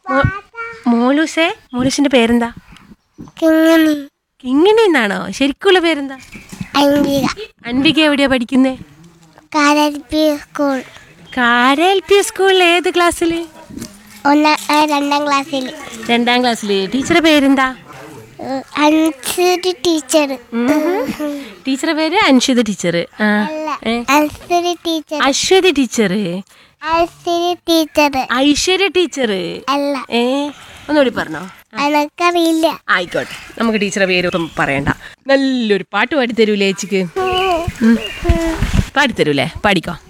മോ- മോലൂസേ മോലൂസിന്റെ പേരെന്താ കിങ്ങിണി കിങ്ങിണി എന്നാണോ ശരിക്കുള്ള പേരെന്താ അംഗിക അൻവിക എവിടെയാ പഠിക്കുന്നേ കാരൽപി സ്കൂൾ കാര എൽ പി സ്കൂളിൽ ഏത് ക്ലാസ്സിൽ ഒന്നാം ആ, രണ്ടാം ക്ലാസ്സിൽ രണ്ടാം ക്ലാസ്സിൽ ടീച്ചറെ പേരെന്താ അൻസരി ടീച്ചർ ടീച്ചറെ പേര് അൻഷിത ടീച്ചർ ആ അല്ല ഏ? Ansari teacher Aswathi teacher Ansari teacher Aishwarya teacher അല്ല ഏ ഒന്നുകൂടി പറഞ്ഞോ എനക്കറിയില്ല ആയിക്കോട്ടെ നമുക്ക് ടീച്ചറെ പേരൊന്നും പറയണ്ട നല്ലൊരു പാട്ട് പാടിത്തരൂലേ ചേച്ചിക്ക് പാടിത്തരൂലേ പാടിക്കോ